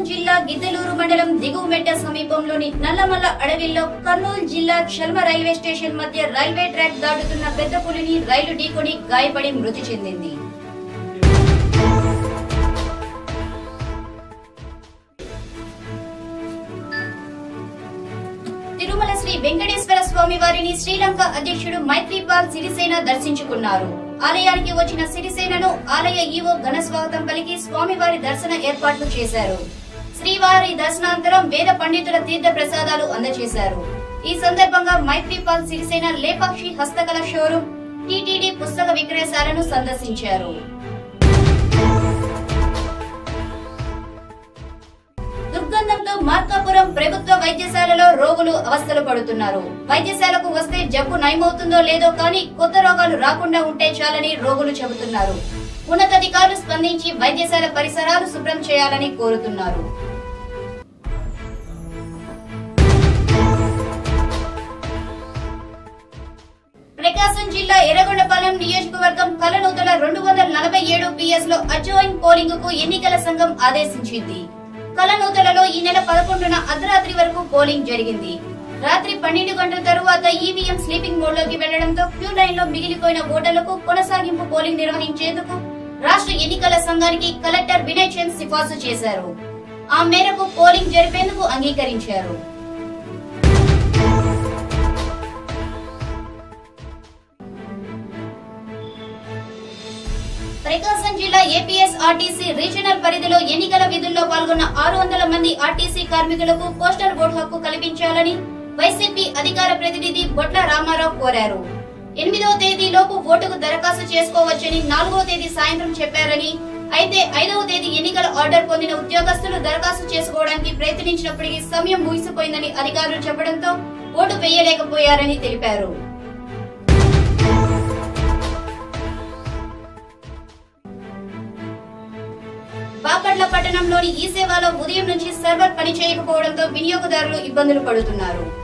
జిల్లా గిద్దలూరు మండలం దిగువమెట్ట సమీపంలోని నల్లమల్ల అడవిలో కర్నూలు జిల్లా చల్మ రైల్వే స్టేషన్ మధ్య రైల్వే ట్రాక్ దాటుతున్న పెద్ద పులిని రైలు ఢీకొని గాయపడి మృతి చెందింది తిరుమల శ్రీ వెంకటేశ్వర స్వామి వారిని శ్రీలంక అధ్యక్షుడు మైత్రిపాల్ సిరిసేన దర్శించుకున్నారు ఆలయానికి వచ్చిన సిరిసేనను ఆలయ ఈవో ఘన స్వాగతం పలికి స్వామివారి దర్శన ఏర్పాట్లు చేశారు శ్రీవారి దర్శనాంతరం వేద పండితుల తీర్థ ప్రసాదాలు అందజేశారు ఈ సందర్భంగా మైత్రిపాల్ సిరిసేన లేపాక్షి హస్తకళ షోరూం టీటీడీ పుస్తక విక్రయశాలను సందర్శించారు దుర్గంధంతో మార్కాపురం ప్రభుత్వ వైద్యశాలలో రోగులు అవస్థలు పడుతున్నారు వైద్యశాలకు వస్తే జబ్బు నయమవుతుందో లేదో కానీ కొత్త రోగాలు రాకుండా ఉంటే చాలని రోగులు చెబుతున్నారు ఉన్నతాధికారులు స్పందించి వైద్యశాల పరిసరాలు శుభ్రం చేయాలని కోరుతున్నారు ప్రకాశం జిల్లా ఎర్రగొండపాలెం నియోజకవర్గం కలనూతల రెండు వందల నలభై ఏడు పిఎస్ లో అజాయిన్ పోలింగ్ కు ఎన్నికల సంఘం ఆదేశించింది కలనూతలలో ఈ నెల పదకొండున అర్ధరాత్రి వరకు పోలింగ్ జరిగింది రాత్రి పన్నెండు గంటల తరువాత ఈవీఎం స్లీపింగ్ మోడ్ లోకి వెళ్లడంతో క్యూ లైన్ లో మిగిలిపోయిన ఓటర్లకు కొనసాగింపు పోలింగ్ నిర్వహించేందుకు రాష్ట్ర ఎన్నికల సంఘానికి కలెక్టర్ వినయ్ చంద్ సిఫార్సు చేశారు ఆ మేరకు పోలింగ్ జరిపేందుకు అంగీకరించారు ప్రకాశం జిల్లా ఏపీఎస్ ఆర్టీసీ రీజనల్ పరిధిలో ఎన్నికల విధుల్లో పాల్గొన్న ఆరు వందల మంది ఆర్టీసీ కార్మికులకు పోస్టల్ ఓటు హక్కు కల్పించాలని వైసీపీ అధికార ప్రతినిధి బొట్ల రామారావు కోరారు ఎనిమిదవ తేదీలోపు ఓటుకు దరఖాస్తు చేసుకోవచ్చని నాలుగవ తేదీ సాయంత్రం చెప్పారని అయితే ఐదవ తేదీ ఎన్నికల ఆర్డర్ పొందిన ఉద్యోగస్తులు దరఖాస్తు చేసుకోవడానికి ప్రయత్నించినప్పటికీ సమయం ముగిసిపోయిందని అధికారులు చెప్పడంతో ఓటు వేయలేకపోయారని తెలిపారు బాపట్ల పట్టణంలోని ఈ సేవలో ఉదయం నుంచి సర్వర్ పనిచేయకపోవడంతో వినియోగదారులు ఇబ్బందులు పడుతున్నారు